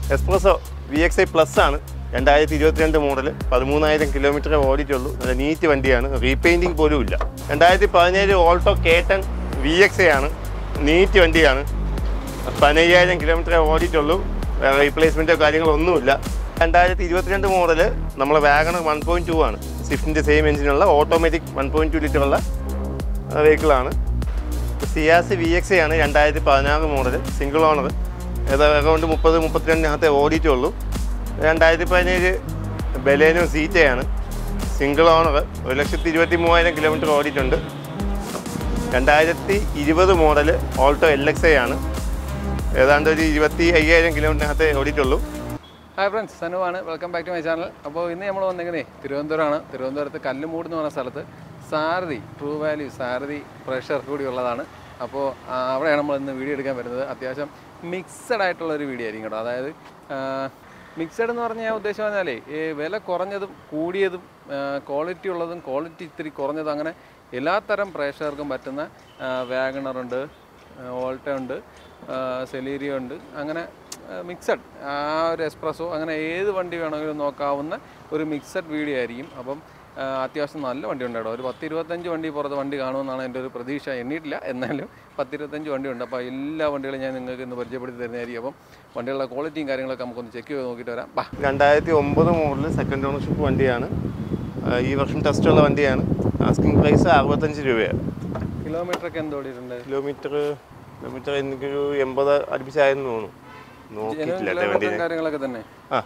Espresso V X I plus ആണ് രണ്ടായിരത്തി ഇരുപത്തിരണ്ട് മോഡൽ പതിമൂന്നായിരം കിലോമീറ്റർ ഓടിയിട്ടുള്ളൂ നല്ല നീറ്റ് വണ്ടിയാണ് റീപെയിൻറ്റിങ് പോലും ഇല്ല രണ്ടായിരത്തി പതിനേഴ് ഓൾട്ടോ കേട്ടൺ വി എക്സ് ഐ ആണ് നീറ്റ് വണ്ടിയാണ് പതിനയ്യായിരം കിലോമീറ്റർ ഓടിയിട്ടുള്ളൂ വേറെ റീപ്ലേസ്മെൻറ്റോ കാര്യങ്ങളോ ഒന്നുമില്ല രണ്ടായിരത്തി ഇരുപത്തിരണ്ട് മോഡൽ നമ്മളെ വാഗണർ വൺ പോയിൻറ്റ് ടു ആണ് സ്വിഫ്റ്റിൻ്റെ സെയിം എഞ്ചിനുള്ള ഓട്ടോമാറ്റിക് വൺ പോയിൻറ്റ് ടു ലിറ്ററുള്ള വെഹിക്കിളാണ് സിയാസ് വി എക്സ് ആണ് രണ്ടായിരത്തി പതിനാറ് മോഡൽ സിംഗിൾ ഓണർ ഏതാ അറൗണ്ട് മുപ്പത് മുപ്പത്തിരണ്ടിനകത്തെ ഓടിയിട്ടുള്ളൂ രണ്ടായിരത്തി പതിനേഴ് ബലേനോ സീറ്റയാണ് സിംഗിൾ ഓണർ ഒരു ലക്ഷത്തി ഇരുപത്തി മൂവായിരം കിലോമീറ്റർ ഓടിയിട്ടുണ്ട് രണ്ടായിരത്തി ഇരുപത് model Alto L X I ആണ് ഏതാണ്ട് ഒരു ഇരുപത്തി അയ്യായിരം കിലോമീറ്ററിനകത്തെ ഓടിയിട്ടുള്ളൂ ഹായ് ഫ്രണ്ട്സ് സനുവാണ് welcome back to my channel അപ്പോൾ ഇന്ന് നമ്മൾ വന്നിരിക്കുന്നേ തിരുവനന്തപുരമാണ് തിരുവനന്തപുരത്ത് കല്ലുമൂട് എന്ന് പറഞ്ഞ സ്ഥലത്ത് Sarathi true value Sarathi pressure കൂടി ഉള്ളതാണ് അപ്പോൾ ആ, അവിടെയാണ് നമ്മൾ ഇന്ന് വീഡിയോ എടുക്കാൻ വരുന്നത് അത്യാവശ്യം മിക്സഡ് ആയിട്ടുള്ള ഒരു വീഡിയോ ആയിരിക്കും കേട്ടോ അതായത് മിക്സഡ് എന്ന് പറഞ്ഞാൽ ഞാൻ ഉദ്ദേശം പറഞ്ഞാലേ ഈ വില കുറഞ്ഞതും കൂടിയതും ക്വാളിറ്റി ഉള്ളതും ക്വാളിറ്റി ഇത്തിരി കുറഞ്ഞതും അങ്ങനെ എല്ലാത്തരം പ്രേക്ഷകർക്കും പറ്റുന്ന വാഗണറുണ്ട് ഓൾട്ട ഉണ്ട് സെലീരിയോ ഉണ്ട് അങ്ങനെ മിക്സഡ് ആ ഒരു എക്സ്പ്രസ്സോ അങ്ങനെ ഏത് വണ്ടി വേണമെങ്കിലും നോക്കാവുന്ന ഒരു മിക്സഡ് വീഡിയോ ആയിരിക്കും അപ്പം ആ, അത്യാവശ്യം നല്ല വണ്ടി ഉണ്ട് കേട്ടോ ഒരു പത്ത് ഇരുപത്തഞ്ച് വണ്ടി പുറത്ത് വണ്ടി കാണുമെന്നാണ് എൻ്റെ ഒരു പ്രതീക്ഷ എണ്ണിയിട്ടില്ല എന്നാലും പത്ത് ഇരുപത്തഞ്ച് വണ്ടി ഉണ്ട് അപ്പോൾ എല്ലാ വണ്ടികളും ഞാൻ നിങ്ങൾക്ക് ഇന്ന് പരിചയപ്പെടുത്തി തരുന്നതായിരിക്കും അപ്പം വണ്ടികളുടെ ക്വാളിറ്റിയും കാര്യങ്ങളൊക്കെ നമുക്കൊന്ന് ചെക്ക് ചെയ്ത് നോക്കിയിട്ട് വരാം ബാ രണ്ടായിരത്തി ഒമ്പത് മോഡൽ സെക്കൻഡ് ഓണർഷിപ്പ് വണ്ടിയാണ് ആ, ഈ വർഷം ടെസ്റ്റുള്ള വണ്ടിയാണ് ആസ്കിംഗ് പ്രൈസ് അറുപത്തഞ്ച് രൂപയാണ് കിലോമീറ്ററൊക്കെ എന്ത് ഓടിയിട്ടുണ്ട് കിലോമീറ്റർ കിലോമീറ്റർ എനിക്കൊരു എൺപത് അടുപ്പിച്ചായെന്ന് തോന്നുന്നു നോക്കിയിട്ടില്ല കേട്ടോ വണ്ടീനെ കാര്യങ്ങളൊക്കെ തന്നെ ആ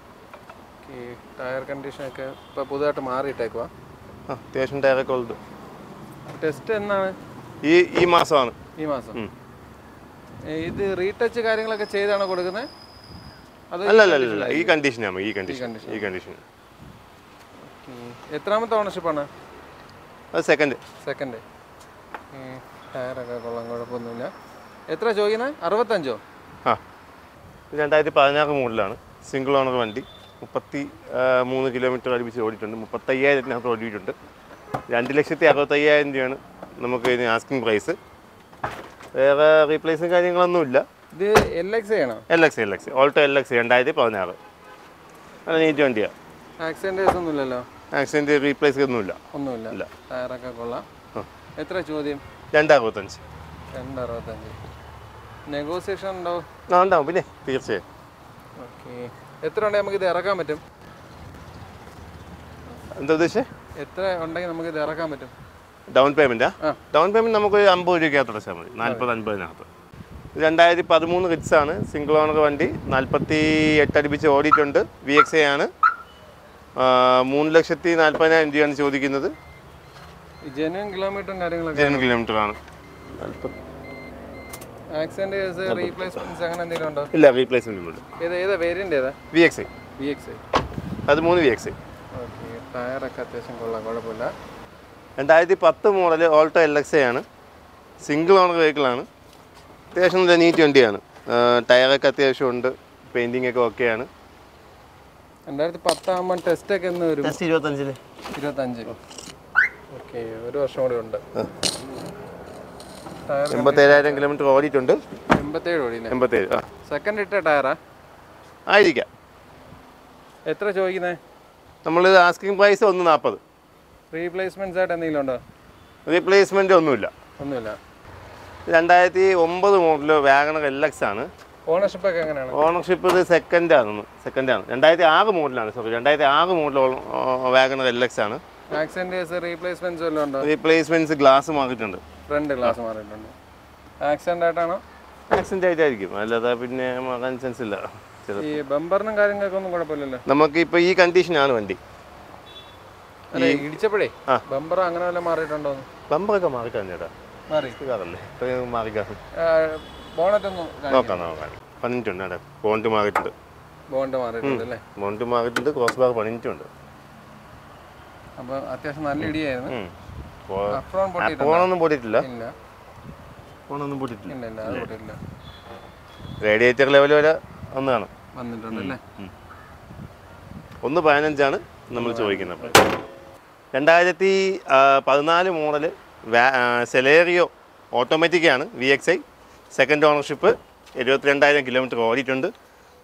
ഈ ടയർ കണ്ടീഷനൊക്കെ ഇപ്പോൾ പുതുതായിട്ട് മാറിയിട്ടേക്കുവാ ആ, അത്യാവശ്യം ടയറൊക്കെ ഉള്ളത് ടെസ്റ്റ് എന്നാണ് ഈ ഈ മാസമാണ് ഈ മാസം ഉം. ഏ, ഇത് റീടച്ച് കാര്യങ്ങളൊക്കെ ചെയ്താണോ കൊടുക്കുന്നത് അത് അല്ല അല്ല അല്ല, അല്ല ഈ കണ്ടീഷനാണ് ഈ കണ്ടീഷൻ condition. ഈ കണ്ടീഷൻ എത്രാമത്തെ ഓണർഷിപ്പാണ് അത് സെക്കൻഡ് സെക്കൻഡ് ടയറൊക്കെ കൊള്ളാം കുഴപ്പമൊന്നുമില്ല എത്ര ചോദിക്കുന്നത് അറുപത്തഞ്ചോ ആ ഇത് രണ്ടായിരത്തി പതിനാറ് മോഡലാണ് സിംഗിൾ ഓണർ വണ്ടി മുപ്പത്തി ആ, മൂന്ന് കിലോമീറ്റർ അടുപ്പിച്ച് ഓടിയിട്ടുണ്ട് മുപ്പത്തയ്യായിരത്തിനകത്ത് ഓടിയിട്ടുണ്ട് രണ്ട് ലക്ഷത്തി അറുപത്തയ്യായിരം രൂപയാണ് നമുക്ക് ഇതിന് ആസ്കിംഗ് പ്രൈസ് വേറെ റീപ്ലേസും കാര്യങ്ങളൊന്നുമില്ല ഇത് എൽ എക്സ് ആണോ L X L X Alto L X രണ്ടായിരത്തി പതിനാറ് നല്ല നീറ്റ് വണ്ടിയാണ് ആക്സിഡൻറ്റ് കേസ് ഒന്നുമില്ലല്ലോ ആക്സിഡൻറ്റ് റീപ്ലേസ് ഒന്നുമില്ല ഒന്നുമില്ല ഇല്ല. ടയറൊക്കെ കൊള്ളാം ആ. എത്ര ചോദ്യം രണ്ട് അറുപത്തഞ്ച് രണ്ട് അറുപത്തഞ്ച് നെഗോസിയേഷൻ ഉണ്ടോ ആ ഉണ്ടാവും പിന്നെ തീർച്ചയായും ഓക്കെ എത്ര ഉണ്ടെങ്കിൽ നമുക്ക് ഇത് ഇറക്കാൻ പറ്റും എന്താ ഉദ്ദേശിച്ചത് എത്ര ഉണ്ടെങ്കിൽ നമുക്ക് ഇത് ഇറക്കാൻ പറ്റും ഡൗൺ പേയ്മെൻറ്റാ ആ. ഡൗൺ പേയ്മെൻറ്റ് നമുക്ക് അമ്പത് രൂപയ്ക്കകത്ത് അടച്ചാൽ മതി നാൽപ്പത് അൻപതിനകത്ത് ഇത് രണ്ടായിരത്തി പതിമൂന്ന് റിറ്റ്സ് ആണ് സിംഗിൾ ഓണർ വണ്ടി നാൽപ്പത്തി എട്ട് അടുപ്പിച്ച് ഓടിയിട്ടുണ്ട് വി എക്സ് എ ആണ് ആ, മൂന്ന് ലക്ഷത്തി നാൽപ്പതിനായിരം രൂപയാണ് ചോദിക്കുന്നത് ജെന്യൂൻ കിലോമീറ്ററും കാര്യങ്ങളൊക്കെ ജനറൽ കിലോമീറ്റർ ആണ് നാൽപ്പത് ആക്സിഡന്റ് കേസ് റീപ്ലേസ്മെന്റ്സ് അങ്ങനെ എന്തെങ്കിലും ഉണ്ടോ ഇല്ല റീപ്ലേസ്മെൻറ്റ് ഉണ്ട് ഏത് ഏതാ വേരിയന്റ് ഏതാ V X I V X പതിമൂന്ന് വി എക്സ് ഐ ഓക്കെ ടയറൊക്കെ അത്യാവശ്യം കൊള്ളാം കുഴപ്പമില്ല രണ്ടായിരത്തി പത്ത് model Alto L X A ആണ് സിംഗിൾ ഓണർ വെഹിക്കിളാണ് അത്യാവശ്യം നല്ല നീറ്റ് വണ്ടിയാണ് ആ, ടയറൊക്കെ അത്യാവശ്യം ഉണ്ട് പെയിൻറ്റിംഗ് ഒക്കെ ഓക്കെയാണ് രണ്ടായിരത്തി പത്താകുമ്പോൾ ടെസ്റ്റ് ഒക്കെ എന്ന് വരും ജസ്റ്റ് ഇരുപത്തഞ്ചില് ഇരുപത്തഞ്ച് ഓക്കെ ഒരു വർഷം കൂടി ഉണ്ട് ടയർ എൺപത്തേഴായിരം കിലോമീറ്റർ ഓടിയിട്ടുണ്ട് എൺപത്തേഴ് ഓടിയില്ലേ എൺപത്തേഴ് ആ സെക്കൻഡ് ഇട്ട ടയറാ ആയിരിക്കാം എത്ര ചോദിക്കുന്നത് നമ്മൾ ആസ്കിംഗ് പ്രൈസ് ഒന്ന് നാൽപ്പത് റീപ്ലേസ്മെന്റ്സ് ആയിട്ട് എന്തെങ്കിലും ഉണ്ടോ റീപ്ലേസ്മെൻ്റ് ഒന്നുമില്ല ഒന്നുമില്ല രണ്ടായിരത്തി ഒമ്പത് മോഡൽ വാഗണർ എൽ എക്സ് ആണ് ഓണർഷിപ്പ് ഒക്കെ എങ്ങനെയാണ് ഓണർഷിപ്പ് ഇത് സെക്കൻഡ് ആണ് സെക്കൻഡ് ആണ് രണ്ടായിരത്തി ആറ് മോഡലാണ് സോറി രണ്ടായിരത്തി ആറ് മോഡൽ വാഗണർ എൽ എക്സ് ആണ് ആക്സിഡന്റ് കേസ് റീപ്ലേസ്മെന്റ്സ് വല്ലതും ഉണ്ടോ റീപ്ലേസ്മെൻറ്റ്സ് ഗ്ലാസ് മാറിയിട്ടുണ്ട് ഫ്രണ്ട് ഗ്ലാസ് മാറിയിട്ടുണ്ട് ആക്സിഡന്റ് ആയിട്ടാണോ ആക്സിഡൻ്റ് ആയിട്ടായിരിക്കും അല്ലാതെ പിന്നെ മാറാൻ ചാൻസ് ഇല്ല ചില ഈ ബമ്പറിനും കാര്യങ്ങൾക്കൊന്നും ഒന്നും കുഴപ്പമില്ലല്ലോ നമുക്കിപ്പോൾ ഈ കണ്ടീഷനാണ് വണ്ടി അല്ലെ ഇടിച്ചപ്പോഴേ ആ. ബമ്പർ അങ്ങനെ വല്ല മാറിയിട്ടുണ്ടോ ബമ്പറൊക്കെ മാറിക്കാൻ ചേട്ടാ മാറി കാറല്ലേ ഇത്രയും മാറിക്കാൻ ബോണറ്റ് ഒന്നും നോക്കാം നോക്കാം പണിഞ്ഞിട്ടുണ്ട് അവിടെ ബോണ്ട് മാറിയിട്ടുണ്ട് ബോണ്ട് മാറിയിട്ടുണ്ട് അല്ലേ ബോണ്ട് മാറിയിട്ടുണ്ട് ക്രോസ് ബാർ പണിഞ്ഞിട്ടുണ്ട് അപ്പൊ അത്യാവശ്യം നല്ല ഇടിയായിരുന്നു ഉം. പോ- അഫ്രോൺ ആ, പൊട്ടിയിട്ടുണ്ട് ഫോണൊന്നും പൊട്ടിയിട്ടില്ല ഇല്ല ഫോണൊന്നും പൊട്ടിയിട്ടില്ല ഇല്ല ഇല്ല അത് പൊട്ടിയില്ല റേഡിയേറ്റർ ലെവൽ വരെ ഒന്ന് കാണും വന്നിട്ടുണ്ട് അല്ലേ ഒന്ന് പതിനഞ്ചാണ് നമ്മൾ ചോദിക്കുന്നത് രണ്ടായിരത്തി പതിനാല് മോഡൽ സെലേറിയോ ഓട്ടോമാറ്റിക്കാണ് V X I second ownership എഴുപത്തിരണ്ടായിരം കിലോമീറ്റർ ഓടിയിട്ടുണ്ട്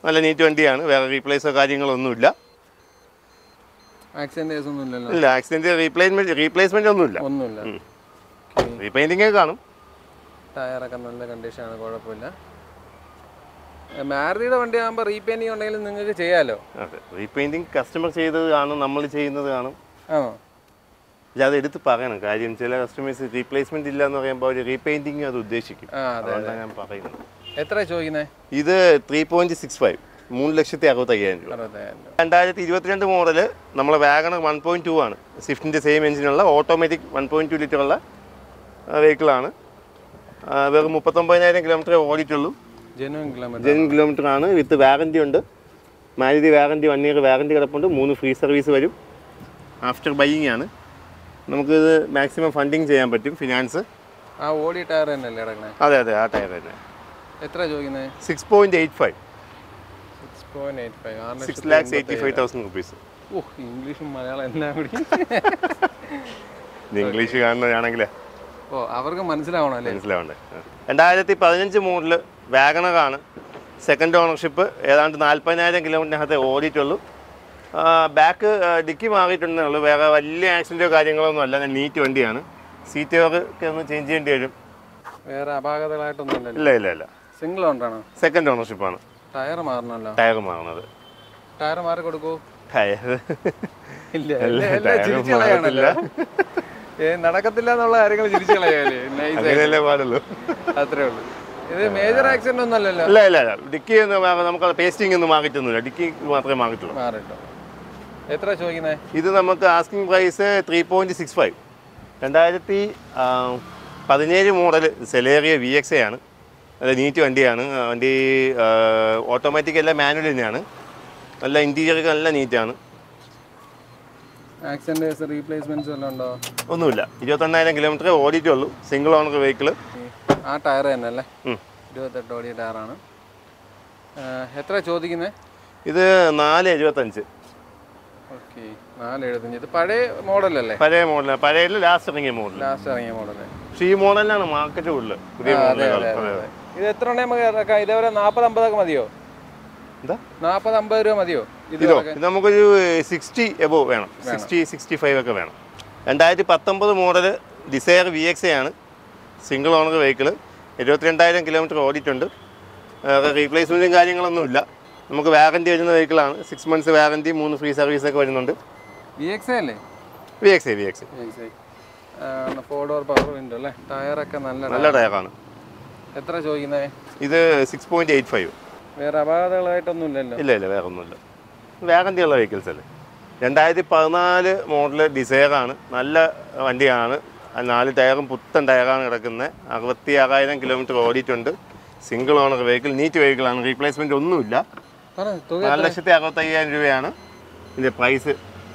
നല്ല നീറ്റ് വണ്ടിയാണ് വേറെ റീപ്ലേസോ കാര്യങ്ങളൊന്നുമില്ല ആക്സിഡന്റ് കേസ് ഒന്നും ഇല്ലല്ലോ ഇല്ല ആക്സിഡൻറ്റ് റീപ്ലേസ്മെൻറ്റ് റീപ്ലേസ്മെൻറ്റ് ഒന്നുമില്ല ഒന്നുമില്ല റീപെയിൻറ്റിങ് കാണും ടയറൊക്കെ നല്ല കണ്ടീഷനാണ് കുഴപ്പമില്ല ഏ, മാരുതിയുടെ വണ്ടി ആകുമ്പോൾ റീപെയിൻറ്റിങ് ഉണ്ടെങ്കിലും നിങ്ങൾക്ക് ചെയ്യാമല്ലോ അതെ റീപെയിൻറ്റിങ് കസ്റ്റമർ ചെയ്തത് കാണും നമ്മൾ ചെയ്യുന്നത് കാണും ആണോ പക്ഷെ അത് എടുത്ത് പറയണം കാര്യം ചില കസ്റ്റമേഴ്സ് റീപ്ലേസ്മെന്റ് ഇല്ല എന്ന് പറയുമ്പോൾ അവർ റീപെയിന്റിങ് അത് ഉദ്ദേശിക്കും ആ അതെ അതുകൊണ്ടാണ് ഞാൻ പറയുന്നത് എത്ര ചോദിക്കുന്നത് ഇത് ത്രീ പോയിന്റ് സിക്സ് ഫൈവ് മൂന്ന് ലക്ഷത്തി അറുപത്തയ്യായിരം രൂപ അറുപത്തയ്യായിരം രൂപ രണ്ടായിരത്തി ഇരുപത്തിരണ്ട് മോഡൽ നമ്മളെ വാഗണർ വൺ പോയിന്റ് ടു ആണ് സ്വിഫ്റ്റിൻ്റെ സെയിം എഞ്ചിനുള്ള automatic one point two litre ഉള്ള വെഹിക്കിളാണ് വെറും മുപ്പത്തൊമ്പതിനായിരം കിലോമീറ്റർ ഓടിയിട്ടുള്ളൂ ജെനുവൻ കിലോമീറ്റർ ജെൻ കിലോമീറ്റർ ആണ് വിത്ത് വാറൻറ്റി ഉണ്ട് Maruti warranty one year warranty കിടപ്പുണ്ട് മൂന്ന് ഫ്രീ സർവീസ് വരും ആഫ്റ്റർ ബൈയിങ് ആണ് നമുക്കിത് മാക്സിമം ഫണ്ടിങ് ചെയ്യാൻ പറ്റും ഫിനാൻസ് ആ ഓടി ടയർ തന്നെയല്ലേ കിടക്കണേ അതെ അതെ ആ ടയർ തന്നെ എത്ര ചോദിക്കുന്നത് six point eight five six point eight five ആറ് six lakhs eighty five thousand rupees ഓ ഇംഗ്ലീഷും മലയാളം എല്ലാം കൂടി ഇംഗ്ലീഷ് കാണുന്നതാണെങ്കിലേ ഓ അവർക്ക് മനസ്സിലാവണം അല്ലേ മനസ്സിലാവണ്ടേ രണ്ടായിരത്തി പതിനഞ്ച് മോഡൽ വാഗണറാണ് സെക്കൻഡ് ഓണർഷിപ്പ് ഏതാണ്ട് നാൽപ്പതിനായിരം കിലോമീറ്ററിനകത്ത് ഓടിയിട്ടുള്ളൂ ബാക്ക് ഡിക്കി മാറിയിട്ടുണ്ടേ ഉള്ളൂ വേറെ വലിയ ആക്സിഡൻറ്റോ കാര്യങ്ങളൊന്നും അല്ല നീറ്റ് വണ്ടിയാണ് സീറ്റ് ഒക്കെ ഒന്ന് ചേഞ്ച് ചെയ്യേണ്ടി വരും വേറെ അപാകതകളായിട്ടൊന്നും ഇല്ലല്ലോ ഇല്ല ഇല്ല ഇല്ല സിംഗിൾ കൊണ്ടാണോ സെക്കൻഡ് ഓണർഷിപ്പാണ് ടയർ മാറണമല്ലോ ടയർ മാറുന്നത് ടയർ മാറി കൊടുക്കൂ ടയർ ഇല്ല അല്ല, എല്ലാം- എല്ലാം ടയർ ചിരിച്ച് കളയാണല്ലോ ഏ നടക്കത്തില്ല എന്നുള്ള കാര്യങ്ങൾ ചിരിച്ചു കളയാലേ നൈസ് അങ്ങനെയല്ലേ പാടുള്ളൂ അത്രേ ഉള്ളൂ ഇത് മേജർ ആക്സിഡന്റ് ഒന്നും അല്ലല്ലോ ഇല്ല ഇല്ല ഇല്ല ഡിക്കി ഒന്നും മാ- നമുക്ക് പേസ്റ്റിംഗ് ഒന്നും മാറിയിട്ടൊന്നുമില്ല ഡിക്കി മാത്രമേ മാറിയിട്ടുള്ളൂ മാറിട്ടോ എത്ര ചോദിക്കുന്നത് ഇത് നമുക്ക് asking price three point six five രണ്ടായിരത്തി പതിനേഴ് മോഡൽ സെലേറിയ വി എക്സ് ആണ് നല്ല നീറ്റ് വണ്ടിയാണ് ആ, വണ്ടി ഓട്ടോമാറ്റിക് അല്ല മാനുവൽ തന്നെയാണ് നല്ല ഇൻറ്റീരിയർ നല്ല നീറ്റാണ് ആക്സിഡന്റ് റീപ്ലേസ്മെന്റ്സ് വല്ലതും ഉണ്ടോ ഒന്നുമില്ല ഇരുപത്തെണ്ണായിരം കിലോമീറ്റർ ഓടിയിട്ടുള്ളൂ സിംഗിൾ ഓണർ വെഹിക്കിൾ ആ ടയർ തന്നെ അല്ലേ ഇരുപത്തെട്ട് ഓടിയ ടയറാണ് എത്ര ചോദിക്കുന്നത് ഇത് നാല് എഴുപത്തഞ്ച് ഓക്കെ നാല് എഴുപത്തഞ്ച് ഇത് പഴയ മോഡലല്ലേ പഴയ മോഡലാണ് പഴയ ലാസ്റ്റ് ഇറങ്ങിയ മോഡൽ ലാസ്റ്റ് ഇറങ്ങിയ മോഡല് പക്ഷേ ഈ മോഡലിനാണ് മാർക്കറ്റ് കൂടുതൽ പുതിയ മോഡലുകൾ അതെ അതെ ഇത് എത്ര എണ്ണ നമുക്ക് ഇറക്കാം ഇതേപോലെ നാൽപ്പത് അമ്പതൊക്കെ മതിയോ എന്താ നാൽപ്പത് അമ്പത് രൂപ മതിയോ ഇത് ഇതോ ഇത് നമുക്കൊരു സിക്സ്റ്റി എബോ വേണം സിക്സ്റ്റി സിക്സ്റ്റി ഫൈവ് ഒക്കെ വേണം രണ്ടായിരത്തി പത്തൊമ്പത് മോഡൽ ഡിസയർ വി എക്സ് ആണ് സിംഗിൾ ഓണർ വെഹിക്കിൾ എഴുപത്തിരണ്ടായിരം കിലോമീറ്റർ ഓടിയിട്ടുണ്ട് റീപ്ലേസ്മെൻറ്റും കാര്യങ്ങളൊന്നുമില്ല നമുക്ക് വാറൻറ്റി വരുന്ന വെഹിക്കിളാണ് സിക്സ് മന്ത്സ് വാറൻറ്റി മൂന്ന് ഫ്രീ സർവീസ് ഒക്കെ വരുന്നുണ്ട് വി എക്സ് അല്ലേ V X V X V X four door power window അല്ലേ ടയറൊക്കെ നല്ല നല്ല ടയറാണ് എത്ര ചോദിക്കുന്നത് ഇത് സിക്സ് പോയിൻറ്റ് എയ്റ്റ് ഫൈവ് വേറെ അപാകതകളായിട്ടൊന്നും ഇല്ലല്ലോ ഇല്ല ഇല്ല വേറെ ഒന്നുമില്ല വാറൻറ്റി ഉള്ള വെഹിക്കിൾസ് അല്ലേ രണ്ടായിരത്തി പതിനാല് മോഡൽ ഡിസയറാണ് നല്ല വണ്ടിയാണ് ആ നാല് ടയറും പുത്തൻ ടയറാണ് കിടക്കുന്നത് അറുപത്തി ആറായിരം കിലോമീറ്റർ ഓടിയിട്ടുണ്ട് സിംഗിൾ ഓണർ വെഹിക്കിൾ നീറ്റ് വെഹിക്കിളാണ് റീപ്ലേസ്മെൻറ്റ് ഒന്നുമില്ല പറ തുക നാല് ലക്ഷത്തി അറുപത്തയ്യായിരം രൂപയാണ് ഇതിൻ്റെ പ്രൈസ്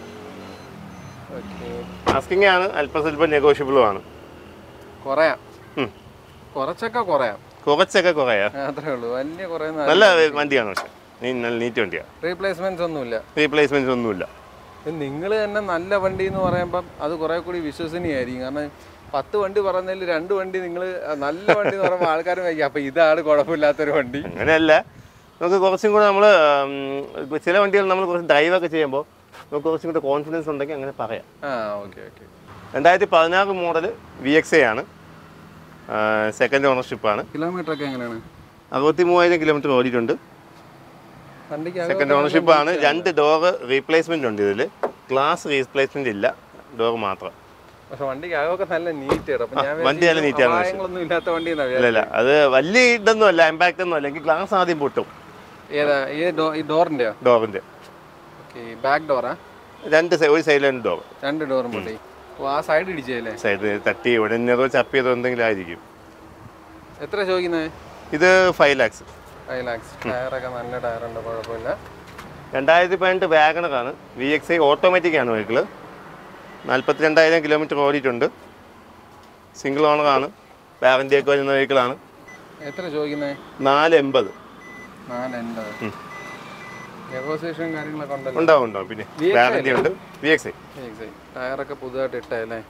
ഓക്കെ ആസ്കിങ് ആണ് അല്പം സ്വല്പം നെഗോഷ്യബിളും ആണ് കുറയാം ഉം. കുറച്ചൊക്കെ കുറയാം കുറച്ചൊക്കെ കുറയാ അത്രേ ഉള്ളൂ വലിയ കുറയുന്ന നല്ല വണ്ടിയാണ് പക്ഷേ നീ നല്ല നീറ്റ് വണ്ടിയാണ് റീപ്ലേസ്മെന്റ്സ് ഒന്നുമില്ല റീപ്ലേസ്മെൻറ്റ് ഒന്നുമില്ല നിങ്ങൾ തന്നെ നല്ല വണ്ടി എന്ന് പറയുമ്പം അത് കുറെ കൂടി വിശ്വസനീയമായിരിക്കും കാരണം പത്ത് വണ്ടി പറഞ്ഞതിൽ രണ്ട് വണ്ടി നിങ്ങൾ നല്ല വണ്ടി എന്ന് പറയുമ്പോൾ ആൾക്കാർ വയ്ക്കും അപ്പം ഇതാണ് കുഴപ്പമില്ലാത്തൊരു വണ്ടി അങ്ങനെയല്ല നമുക്ക് കുറച്ചും കൂടെ നമ്മൾ ചില വണ്ടികൾ നമ്മൾ കുറച്ച് ഡ്രൈവൊക്കെ ചെയ്യുമ്പോൾ നമുക്ക് കുറച്ചും കൂടെ കോൺഫിഡൻസ് ഉണ്ടെങ്കിൽ അങ്ങനെ പറയാം ആ ഓക്കെ ഓക്കെ രണ്ടായിരത്തി പതിനാറ് മോഡൽ വി എക്സ് എ ആണ് സെക്കൻഡ് ഓണർഷിപ്പാണ് കിലോമീറ്റർ ഒക്കെ എങ്ങനെയാണ് അറുപത്തി മൂവായിരം കിലോമീറ്റർ ഓടിയിട്ടുണ്ട് വണ്ടിക്ക് സെക്കൻഡ് ഓണർഷിപ്പാണ് രണ്ട് ഡോറ് റീപ്ലേസ്മെൻ്റ് ഉണ്ട് ഇതിൽ ഗ്ലാസ് റീപ്ലേസ്മെൻ്റ് ഇല്ല ഡോർ മാത്രം പക്ഷെ വണ്ടിക്ക് അകമൊക്കെ നല്ല നീറ്റ് അപ്പം ഞാൻ വണ്ടി നല്ല neat ആണ് പക്ഷേ. അപായങ്ങളൊന്നും ഇല്ലാത്ത വണ്ടി ഇല്ല ഇല്ല അത് വലിയ ഇതൊന്നും അല്ല ഇമ്പാക്റ്റ് ഒന്നും അല്ല എനിക്ക് ഗ്ലാസ് ആദ്യം പൊട്ടും ഏതാ ഈ ഡോ ഈ ഡോറിൻ്റെയോ ഡോറിൻ്റെ ഓക്കെ ബാക്ക് ഡോറാ രണ്ട് സൈ- ഒരു സൈഡിലാണ് ഡോർ രണ്ട് ഡോറും പൊട്ടി ഓ ആ സൈഡ് ഇടിച്ചല്ലേ സൈഡ് തട്ടി ഉടഞ്ഞതോ ചപ്പിയതോ എന്തെങ്കിലും ആയിരിക്കും എത്ര ചോദിക്കുന്നത് ഇത് ഫൈവ് ലാക്സ് ഫൈവ് ലാക്സ് ടയറൊക്കെ നല്ല ടയറുണ്ട് കുഴപ്പമില്ല രണ്ടായിരത്തി പതിനെട്ട് വാഗണറാണ് വി എക്സ് ഐ ഓട്ടോമാറ്റിക് ആണ് വെഹിക്കിള് നാൽപ്പത്തി രണ്ടായിരം കിലോമീറ്റർ ഓടിയിട്ടുണ്ട് സിംഗിൾ ഓണറാണ് വാറൻറ്റി ഒക്കെ വരുന്ന വെഹിക്കിളാണ് എത്ര ചോദിക്കുന്നത് നാല് എൺപത് നാല് എൺപത് നെഗോസിയേഷൻ കാര്യങ്ങളൊക്കെ ഉണ്ടല്ലോ ഉണ്ടാവും ഉണ്ടാവും പിന്നെ VXI വാറൻറ്റി ഉണ്ട് വി എക്സ് ഐ Exact. ടയറൊക്കെ പുതുതായിട്ട് ഇട്ടല്ലേ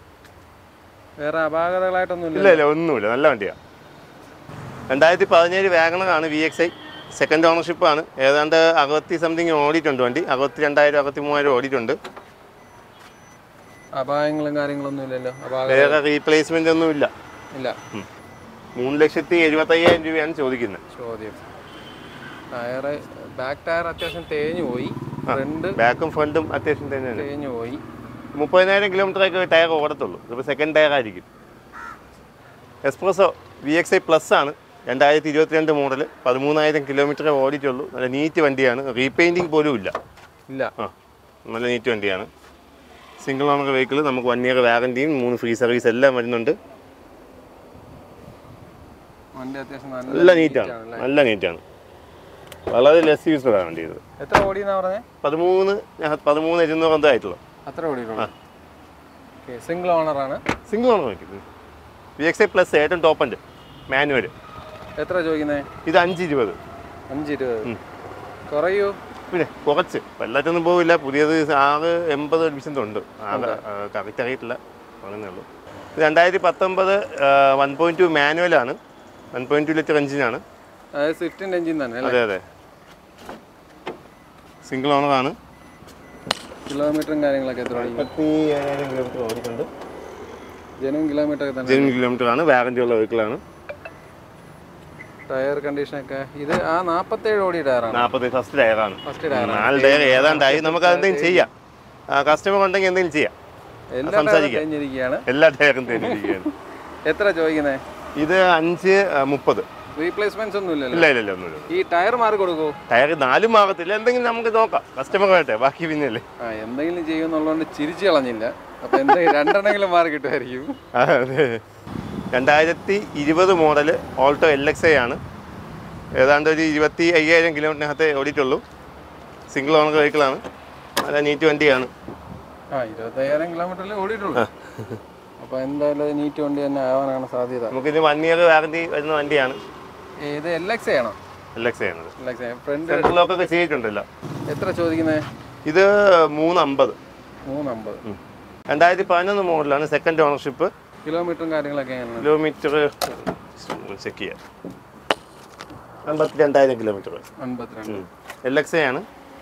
വേറെ അപാകതകളായിട്ടൊന്നും ഇല്ല ഇല്ല ഇല്ല ഒന്നുമില്ല നല്ല വണ്ടിയാണ് രണ്ടായിരത്തി പതിനേഴ് വാഗണറാണ് വി എക്സ് ഐ സെക്കൻഡ് ഓണർഷിപ്പാണ് ഏതാണ്ട് അറുപത്തി സംതിങ് ഓടിയിട്ടുണ്ട് വണ്ടി അറുപത്തി രണ്ടായിരം അറുപത്തി മൂവായിരം ഓടിയിട്ടുണ്ട് അപായങ്ങളും കാര്യങ്ങളൊന്നും ഇല്ലല്ലോ അപാക വേറെ റീപ്ലേസ്മെൻ്റ് ഒന്നും ഇല്ല ഇല്ല ഉം. മൂന്ന് ലക്ഷത്തി എഴുപത്തയ്യായിരം രൂപയാണ് ചോദിക്കുന്നത് ചോദ്യം ടയറ് ബാക്ക് ടയർ അത്യാവശ്യം തേഞ്ഞു പോയി ഫ്രണ്ട് ബാക്കും ഫ്രണ്ടും അത്യാവശ്യം തന്നെയാണ് തേഞ്ഞു പോയി മുപ്പതിനായിരം കിലോമീറ്ററൊക്കെ ടയർ ഓടത്തുള്ളൂ ഇതിപ്പോൾ സെക്കൻഡ് ടയർ ആയിരിക്കും Spresso V X I plus ആണ് രണ്ടായിരത്തി ഇരുപത്തിരണ്ട് മോഡൽ പതിമൂന്നായിരം കിലോമീറ്റർ ഓടിയിട്ടുള്ളൂ നല്ല നീറ്റ് വണ്ടിയാണ് റീപെയിൻറ്റിങ് പോലും ഇല്ല ഇല്ല ആ നല്ല നീറ്റ് വണ്ടിയാണ് സിംഗിൾ ഓണർ വെഹിക്കിൾ നമുക്ക് വൺ ഇയർ വാറൻറ്റിയും മൂന്ന് ഫ്രീ സർവീസ് എല്ലാം വരുന്നുണ്ട് വണ്ടി അത്യാവശ്യം നല്ല നല്ല നീറ്റാണ് നീറ്റാണ് നല്ല നീറ്റാണ് വളരെ ലെസ് യൂസ്ഫുൾ ആണ് വണ്ടി ഇത് എത്ര ഓടിയെന്നാ പറഞ്ഞേ പതിമൂന്ന് പതിമൂന്ന് ഇരുന്നൂറ് എന്തോ ആയിട്ടുള്ളൂ അത്ര ഓടിയിട്ടുള്ളൂ ഓക്കെ സിംഗിൾ ഓണറാണ് single owner vehicle V X I plus ഏറ്റവും ടോപ്പ് ഉണ്ട് മാനുവൽ എത്ര ചോദിക്കുന്നത് ഇത് അഞ്ച് ഇരുപത് അഞ്ച് ഇരുപത് ഉം. കുറയൂ പിന്നെ കുറച്ച് എല്ലാറ്റൊന്നും പോവില്ല പുതിയത് ആറ് എൺപത് അഡ്മിഷൻസ് ഉണ്ട് ആകെ കറക്റ്റ് അറിയിട്ടില്ല പറയുന്നേ ഉള്ളൂ ഇത് രണ്ടായിരത്തി പത്തൊമ്പത് വൺ പോയിൻറ്റ് ടു മാനുവലാണ് വൺ പോയിൻറ്റ് ടു ലിറ്റർ എഞ്ചിനാണ് അതായത് സ്വിഫ്റ്റിൻ്റെ എഞ്ചിൻ തന്നെ അല്ലേ അതെ അതെ സിംഗിൾ ഓണറാണ് കിലോമീറ്ററും കാര്യങ്ങളൊക്കെ എത്ര ഓടിക്കും മുപ്പത്തി ഏഴായിരം കിലോമീറ്റർ ഓടിയിട്ടുണ്ട് ജനുവൻ കിലോമീറ്റർ ഒക്കെ തന്നെ ജെനുവൻ കിലോമീറ്റർ ആണ് വാറൻറ്റി ഉള്ള വെഹിക്കിളാണ് ടയർ കണ്ടീഷനൊക്കെ ഇത് ആ നാൽപ്പത്തേഴ് ഓടി ടയറാണ് നാൽപ്പത്തി ഫസ്റ്റ് ടയറാണ് ഫസ്റ്റ് ടയർ നാല് ടയർ ഏതാണ്ടായി നമുക്ക് അതെന്തെങ്കിലും ചെയ്യാം കസ്റ്റമർ ഉണ്ടെങ്കിൽ എന്തെങ്കിലും ചെയ്യാം എല്ലാ ടയറും സംസാരിക്കാം. കഴിഞ്ഞിരിക്കുകയാണ് എല്ലാ ടയറും തന്നിരിക്കുകയാണ് എത്ര ചോദിക്കുന്നത് ഇത് അഞ്ച് ആ, മുപ്പത് റീപ്ലേസ്മെന്റ്സ് ഒന്നും ഇല്ലല്ലോ ഇല്ല ഇല്ല ഇല്ല ഒന്നുമില്ല ഈ ടയർ മാറി കൊടുക്കൂ ടയർ നാലും ആകത്തില്ല എന്തെങ്കിലും നമുക്ക് നോക്കാം കസ്റ്റമർ വേട്ടെ ബാക്കി പിന്നല്ലേ ആ എന്തെങ്കിലും ചെയ്യുമെന്നുള്ളതുകൊണ്ട് ചിരിച്ചു കളഞ്ഞില്ല അപ്പൊ എന്തെങ്കിലും രണ്ടെണ്ണെങ്കിലും മാറി കിട്ടുമായിരിക്കും ആ, അതെ രണ്ടായിരത്തി ഇരുപത് model Alto L X I ആണ് ഏതാണ്ട് ഒരു ഇരുപത്തി അയ്യായിരം കിലോമീറ്ററിനകത്തെ ഓടിയിട്ടുള്ളൂ സിംഗിൾ ഓണർ വെഹിക്കിളാണ് നല്ല നീറ്റ് വണ്ടിയാണ് ആ ഇരുപത്തയ്യായിരം കിലോമീറ്ററിൽ ഓടിയിട്ടുള്ളൂ അപ്പൊ എന്തായാലും നീറ്റ് വണ്ടി തന്നെ ആവാനാണ് സാധ്യത നമുക്കിത് വൺ ഇയർ വാറൻറ്റി വരുന്ന വണ്ടിയാണ് ഇത് എൽ എക്സ് ആണോ എൽ എക്സ് ഐ ആണത് എൽ എക്സ് ഫ്രണ്ട് സെൻട്രൽ ലോക്കൊക്കെ ചെയ്തിട്ടുണ്ടല്ലോ എത്ര ചോദിക്കുന്നത് ഇത് മൂന്ന് അമ്പത് മൂന്നമ്പത് രണ്ടായിരത്തി പതിനൊന്ന് മോഡലാണ് സെക്കൻഡ് ഓണർഷിപ്പ് കിലോമീറ്ററും കാര്യങ്ങളൊക്കെ എങ്ങനെയാണ് കിലോമീറ്റർ ചെക്ക് ചെയ്യാം അമ്പത്തി രണ്ടായിരം കിലോമീറ്റർ അൻപത്തിരണ്ട് എൽ എക്സ് ആണ്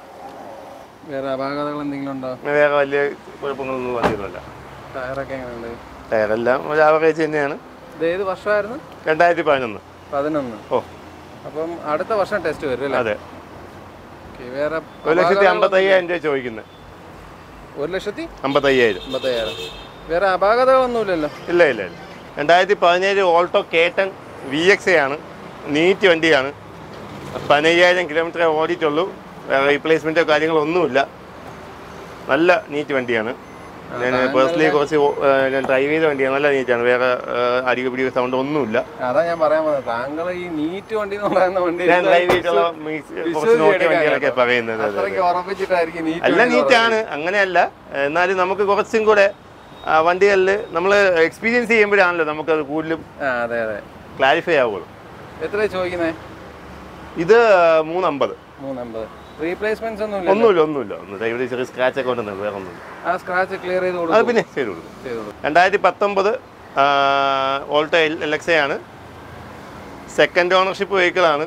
വേറെ അപാകതകൾ എന്തെങ്കിലും ഉണ്ടോ വേറെ വലിയ കുഴപ്പങ്ങളൊന്നും വന്നിരുന്നില്ല ടയറൊക്കെ എങ്ങനെയുണ്ട് ടയറെല്ലാം ഒരു ആവറേജ് തന്നെയാണ് ഇത് ഏത് വർഷമായിരുന്നു രണ്ടായിരത്തി പതിനൊന്ന് പതിനൊന്ന് ഓ അപ്പം അടുത്ത വർഷം ടെസ്റ്റ് വരും അല്ലേ അതെ ഓക്കെ വേറെ ഒരു ലക്ഷത്തി അപാകതകളൊന്നും- അമ്പത്തയ്യായിരം രൂപ ചോദിക്കുന്നത് ഒരു ലക്ഷത്തി അമ്പത്തയ്യായിരം അമ്പത്തയ്യായിരം വേറെ അപാകതകളൊന്നുമില്ലല്ലോ ഇല്ല ഇല്ല ഇല്ല രണ്ടായിരത്തി പതിനേഴ് ഓൾട്ടോ കേട്ടൺ വി എക്സ് ആണ് നീറ്റ് വണ്ടിയാണ് പതിനയ്യായിരം കിലോമീറ്റർ ഓടിയിട്ടുള്ളൂ വേറെ റീപ്ലേസ്മെൻറ്റോ കാര്യങ്ങളോ ഒന്നുമില്ല നല്ല നീറ്റ് വണ്ടിയാണ് ഞാൻ പേഴ്സണലി കുറച്ച് ഓ- ഏഹ് ഞാൻ ഡ്രൈവ് ചെയ്ത വണ്ടിയാണ് നല്ല നീറ്റാണ് വേറെ ഏഹ് അടിക പിടിക സൗണ്ട് ഒന്നുമില്ല അതാ ഞാൻ പറയാൻ വന്നത് താങ്കൾ ഈ നീറ്റ് വണ്ടി എന്ന് പറയുന്ന വണ്ടി ഞാൻ ഡ്രൈവ് ചെയ്തിട്ടുള്ള മീൻസ് കുറച്ച് വിശ്വസിച്ച് നോക്കിയ എടുക്കാൻ വണ്ടികളൊക്കെ കേട്ടോ. പറയുന്നത് അതെ, അതെ. അത്രയ്ക്ക് ഉറപ്പിച്ചിട്ടായിരിക്കും നീറ്റ് അല്ല നീറ്റാണ് അങ്ങനെയല്ല എന്നാലും നമുക്ക് കുറച്ചും കൂടെ വണ്ടികളിൽ നമ്മൾ എക്സ്പീരിയൻസ് ചെയ്യുമ്പോഴാണല്ലോ നമുക്കത് കൂടുതലും ആ അതെ അതെ ക്ലാരിഫൈ ആവുള്ളൂ എത്ര ചോദിക്കുന്നത് ഇത് മൂന്നമ്പത് മൂന്നമ്പത് റീപ്ലേസ്മെന്റ്സ് ഒന്നും ഇല്ല ഒന്നുമില്ല ഒന്നുമില്ല ഒന്നുമില്ല ഇവിടെ ചെറിയ സ്ക്രാച്ച് ഒക്കെ ഉണ്ടെന്ന് വേറെ ഒന്നുമില്ല ആ സ്ക്രാച്ച് ക്ലിയർ ചെയ്ത് അത് കൊടുക്കും പിന്നെ ചെയ്ത് കൊടുക്കും ചെയ്തോളൂ രണ്ടായിരത്തി പത്തൊമ്പത് ഓൾട്ടോ എൽ എൽ എക്സ് ആണ് സെക്കൻഡ് ഓണർഷിപ്പ് വെഹിക്കിളാണ്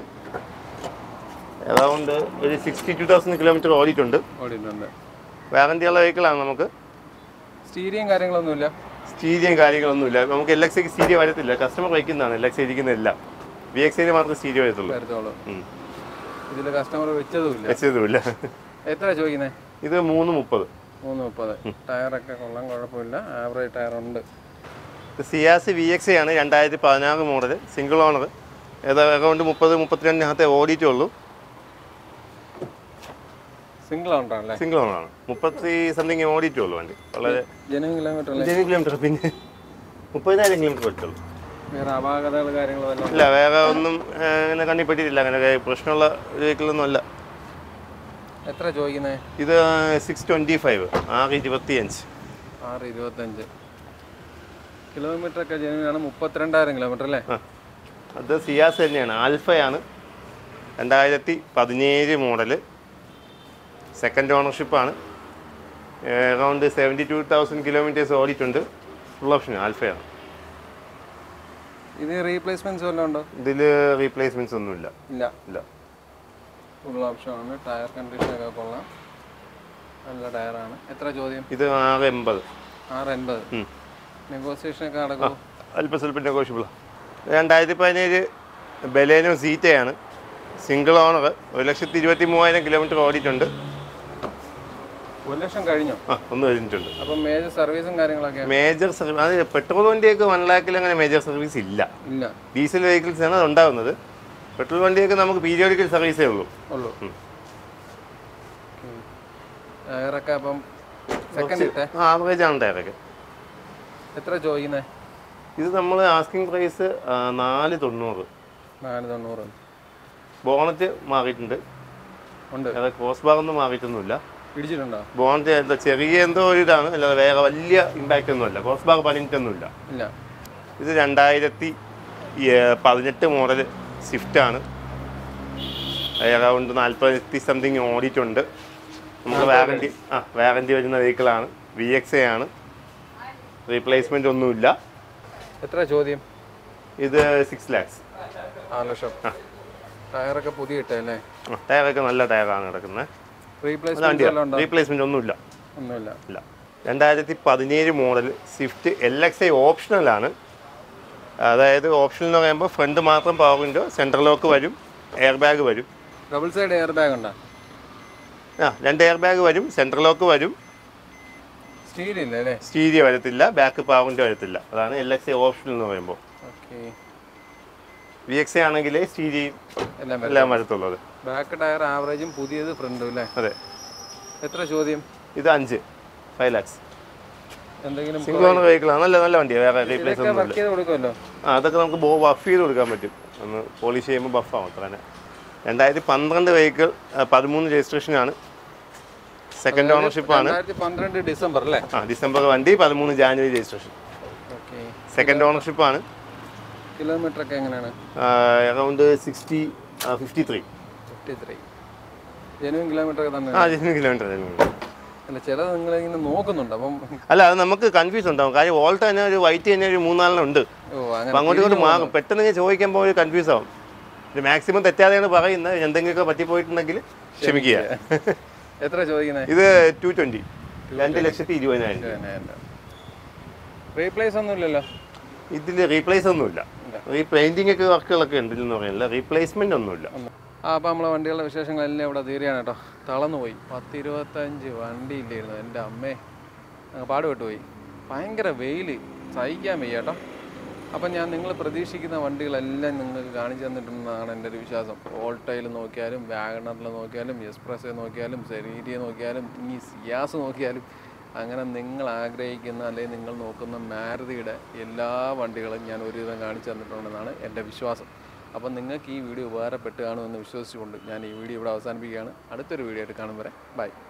അറൗണ്ട് ഒരു സിക്സ്റ്റി ടു തൗസൻഡ് കിലോമീറ്റർ ഓടിയിട്ടുണ്ട് ഓടിയിട്ടുണ്ട് വാറൻറ്റി ഉള്ള വെഹിക്കിളാണ് നമുക്ക് സ്റ്റീരിയും കാര്യങ്ങളൊന്നുമില്ല സ്റ്റീരിയും കാര്യങ്ങളൊന്നുമില്ല നമുക്ക് എൽ എക്സ് സ്റ്റീരിയോ വരത്തില്ല കസ്റ്റമർ വയ്ക്കുന്നതാണ് എൽ എക്സ് ഇരിക്കുന്നതല്ല വി എക്സ് ഐയിൽ മാത്രമേ സ്റ്റീരിയോ വരത്തുള്ളൂ വരത്തോളൂ ഉം. ഇതിൽ കസ്റ്റമർ വെച്ചതുമില്ല വെച്ചതുമില്ല എത്ര ചോദിക്കുന്നത് ഇത് മൂന്ന് മുപ്പത് മൂന്ന് മുപ്പത് ടയറൊക്കെ കൊള്ളാൻ കുഴപ്പമില്ല ആവറേജ് ടയർ ഉണ്ട് സിയാസ് വി എക്സ് ആണ് രണ്ടായിരത്തി പതിനാറ് മോഡൽ സിംഗിൾ ഓണർ ഏതാ അറൗണ്ട് മുപ്പത് മുപ്പത്തിരണ്ടിനകത്തെ ഓടിയിട്ടുള്ളൂ സിംഗിൾ ഓണറാണല്ലേ സിംഗിൾ ഓണറാണ് മുപ്പത്തി സംതിങ് ഓടിയിട്ടുള്ളൂ വണ്ടി വളരെ ജനുവൻ കിലോമീറ്റർ അല്ലേ ജനുവൻ കിലോമീറ്റർ പിന്നെ മുപ്പതിനായിരം കിലോമീറ്റർ ഓടിച്ചുള്ളൂ വേറെ അപാകതകൾ കാര്യങ്ങൾ വല്ലതും ഇല്ല വേറെ ഒന്നും ഏഹ്, അങ്ങനെ കണ്ണിപ്പെട്ടിട്ടില്ല അങ്ങനെ പ്രശ്നമുള്ള വെഹിക്കിളൊന്നും അല്ല എത്ര ചോദിക്കുന്നത് ഇത് സിക്സ് ട്വൻറ്റി ഫൈവ് ആറ് ഇരുപത്തി അഞ്ച് ആറ് ഇരുപത്തഞ്ച് കിലോമീറ്റർ ഒക്കെ ജനുവനാണ് മുപ്പത്തിരണ്ടായിരം കിലോമീറ്റർ അല്ലേ ആ അത് സിയാസ് തന്നെയാണ് ആൽഫയാണ് രണ്ടായിരത്തി പതിനേഴ് മോഡല് സെക്കൻഡ് ഓണർഷിപ്പാണ് around seventy two thousand kilometres ഓടിയിട്ടുണ്ട് ഫുൾ ഓപ്ഷൻ ആൽഫയാണ് ഇത് റീപ്ലേസ്മെന്റ്സ് വല്ലതും ഉണ്ടോ ഇതിൽ റീപ്ലേസ്മെൻറ്റ്സ് ഒന്നുമില്ല ഇല്ല ഇല്ല ഫുൾ ഓപ്ഷനാണ് ടയർ കണ്ടീഷനൊക്കെ കൊള്ളാം നല്ല ടയറാണ് എത്ര ചോദ്യം ഇത് ആറ് എൺപത് ആറ് എൺപത് ഉം. നെഗോസിയേഷനൊക്കെ നടക്കും അല്പം സ്വല്പം നെഗോഷ്യബിളാണ് രണ്ടായിരത്തി പതിനേഴ് ബലേനോ സീറ്റയാണ് സിംഗിൾ ഓണർ ഒരു ലക്ഷത്തി ഇരുപത്തി മൂവായിരം കിലോമീറ്റർ ഓടിയിട്ടുണ്ട് ഒരു ലക്ഷം കഴിഞ്ഞോ ആ ഒന്ന് കഴിഞ്ഞിട്ടുണ്ട് അപ്പം മേജർ സർവീസും കാര്യങ്ങളൊക്കെ മേജർ സർവീസ് അത് പെട്രോൾ വണ്ടിയൊക്കെ വൺ ലാക്കിൽ അങ്ങനെ മേജർ സർവീസ് ഇല്ല ഇല്ല ഡീസൽ വെഹിക്കിൾസ് ആണ് അത് ഉണ്ടാകുന്നത് പെട്രോൾ വണ്ടിയൊക്കെ നമുക്ക് പീരിയോഡിക്കൽ സർവീസേ ഉള്ളൂ ഉള്ളൂ ഉം. ടയറൊക്കെ അപ്പം സെക്കൻഡ് ഇട്ടേ ആവറേജ് ആണ് ടയറൊക്കെ എത്ര ചോദിക്കുന്നത് ഇത് നമ്മൾ ആസ്കിംഗ് പ്രൈസ് നാല് തൊണ്ണൂറ് നാല് തൊണ്ണൂറ് ബോണറ്റ് മാറിയിട്ടുണ്ട് ഉണ്ട് അത് ക്രോസ് ഭാഗമൊന്നും മാറിയിട്ടൊന്നുമില്ല ഇടിച്ചിട്ടുണ്ടോ ബോണറ്റ് എന്താ ചെറിയ എന്തോ ഒരു ഇതാണ് അല്ലാതെ വേറെ വലിയ ഇമ്പാക്റ്റ് ഒന്നുമില്ല ക്രോസ് ഭാഗം പണിഞ്ഞിട്ടൊന്നുമില്ല ഇല്ല ഇത് രണ്ടായിരത്തി പതിനെട്ട് മോഡൽ സ്വിഫ്റ്റാണ് അറൗണ്ട് നാൽപ്പത്തി സംതിങ് ഓടിയിട്ടുണ്ട് നമുക്ക് വാറണ്ടി ആ വാറണ്ടി വരുന്ന വെഹിക്കിളാണ് വി എക്സ് എ ആണ് റീപ്ലേസ്മെൻ്റ് ഒന്നുമില്ല എത്ര ചോദ്യം ഇത് സിക്സ് ലാക്സ് ആറ് ലക്ഷം ടയറൊക്കെ പുതിയ ഇട്ടല്ലേ ടയറൊക്കെ നല്ല ടയറാണ് കിടക്കുന്നത് റീപ്ലേസ്മെന്റ് വല്ലതും ഉണ്ടോ റീപ്ലേസ്മെൻ്റ് ഒന്നുമില്ല ഒന്നുമില്ല ഇല്ല രണ്ടായിരത്തി പതിനേഴ് model Swift L X I ഓപ്ഷണലാണ് അതായത് ഓപ്ഷൻ എന്ന് പറയുമ്പോൾ ഫ്രണ്ട് മാത്രം പവർ വിൻഡോ സെൻട്രൽ ലോക്ക് വരും എയർ ബാഗ് വരും ഡബിൾ സൈഡ് എയർ ബാഗ് ഉണ്ടോ ആ രണ്ട് എയർ ബാഗ് വരും സെൻട്രൽ ലോക്ക് വരും സ്റ്റീൽ ഇല്ല അല്ലേ സ്റ്റീരിയ വരത്തില്ല ബാക്ക് പവർ വിൻഡോ വരത്തില്ല അതാണ് എൽ എക്സ് ഐ ഓപ്ഷൻ എന്ന് പറയുമ്പോൾ ഓക്കെ വി എക്സ് ഐ ആണെങ്കിൽ സ്റ്റീരിയയും എല്ലാം വരും എല്ലാം വരത്തുള്ളത് ബാക്ക് ടയർ ആവറേജും പുതിയത് ഫ്രണ്ടും അല്ലേ അതെ എത്ര ചോദ്യം ഇത് അഞ്ച് ഫൈവ് ലാക്സ് എന്തെങ്കിലും സിംഗിൾ ഓണർ വെഹിക്കിളാണ് നല്ല നല്ല വണ്ടിയാണ് വേറെ റീപ്ലേസ് ഇതൊക്കെ ഒന്നുമില്ല വർക്ക് ചെയ്ത് കൊടുക്കുമല്ലോ ആ അതൊക്കെ നമുക്ക് ബോ ബഫ് ചെയ്ത് കൊടുക്കാൻ പറ്റും ഒന്ന് പോളിഷ് ചെയ്യുമ്പോൾ ബഫാവും അത്ര തന്നെ രണ്ടായിരത്തി പന്ത്രണ്ട് വെഹിക്കിൾ പതിമൂന്ന് രജിസ്ട്രേഷനാണ് സെക്കൻഡ് ഓണർഷിപ്പാണ് രണ്ടായിരത്തി പന്ത്രണ്ട് ഡിസംബർ അല്ലേ ആ ഡിസംബർ വണ്ടി പതിമൂന്ന് ജാനുവരി രജിസ്ട്രേഷൻ ഓക്കെ സെക്കൻഡ് ഓണർഷിപ്പാണ് കിലോമീറ്റർ ഒക്കെ എങ്ങനെയാണ് around sixty fifty three fifty three genuine kilometre ഒക്കെ തന്നെ ആ ജസ്റ്റ് കിലോമീറ്റർ അല്ല ചിലത് നിങ്ങൾ ഇങ്ങനെ നോക്കുന്നുണ്ട് അപ്പം അല്ല അത് നമുക്ക് കൺഫ്യൂസ് ഉണ്ടാവും കാര്യം ഓൾട്ട് തന്നെ ഒരു വൈറ്റ് തന്നെ ഒരു മൂന്നാലെണ്ണം ഉണ്ട് ഓ അപ്പം അങ്ങനെ അങ്ങോട്ടും ഇങ്ങോട്ട് മാറും പെട്ടെന്ന് ഇങ്ങനെ ചോദിക്കുമ്പോൾ ഒരു കൺഫ്യൂസ് ആവും ഇത് മാക്സിമം തെറ്റാതെയാണ് പറയുന്നത് എന്തെങ്കിലുമൊക്കെ പറ്റിപ്പോയിട്ടുണ്ടെങ്കിൽ ക്ഷമിക്കുക എത്ര ചോദിക്കുന്നത് ഇത് ടു ട്വൻറ്റി രണ്ട് ലക്ഷത്തി ഇരുപതിനായിരം റീപ്ലേസ് ഒന്നും ഇല്ലല്ലോ ഇതിൽ റീപ്ലേസ് ഒന്നുമില്ല റീപെയിൻറ്റിംഗ് ഒക്കെ വർക്കുകളൊക്കെ ഉണ്ട് എന്ന് പറയുന്നില്ല റീപ്ലേസ്മെന്റ് ഒന്നുമില്ല ആ അപ്പോൾ നമ്മളെ വണ്ടികളുടെ വിശേഷങ്ങളെല്ലാം ഇവിടെ തീരുകയാണ് കേട്ടോ തളർന്നു പോയി പത്ത് ഇരുപത്തഞ്ച് വണ്ടി ഇല്ലായിരുന്നു എൻ്റെ അമ്മേ അങ്ങ് പാടുപെട്ട് പോയി ഭയങ്കര വെയിൽ സഹിക്കാൻ വയ്യ കേട്ടോ അപ്പം ഞാൻ നിങ്ങൾ പ്രതീക്ഷിക്കുന്ന വണ്ടികളെല്ലാം നിങ്ങൾക്ക് കാണിച്ചു തന്നിട്ടുണ്ടെന്നാണ് എൻ്റെ ഒരു വിശ്വാസം ഓൾട്ടയിൽ നോക്കിയാലും വാഗണറിൽ നോക്കിയാലും എക്സ്പ്രസ് നോക്കിയാലും സെരീരിയ നോക്കിയാലും ഇനി സിയാസ് നോക്കിയാലും അങ്ങനെ നിങ്ങൾ ആഗ്രഹിക്കുന്ന അല്ലെങ്കിൽ നിങ്ങൾ നോക്കുന്ന മാരുതിയുടെ എല്ലാ വണ്ടികളും ഞാൻ ഒരുവിധം കാണിച്ചു തന്നിട്ടുണ്ടെന്നാണ് എൻ്റെ വിശ്വാസം അപ്പം നിങ്ങൾക്ക് ഈ വീഡിയോ ഉപകാരപ്പെട്ട് കാണുമെന്ന് വിശ്വസിച്ചുകൊണ്ട് ഞാൻ ഈ വീഡിയോ ഇവിടെ അവസാനിപ്പിക്കുകയാണ് അടുത്തൊരു വീഡിയോ ആയിട്ട് കാണും വരെ ബൈ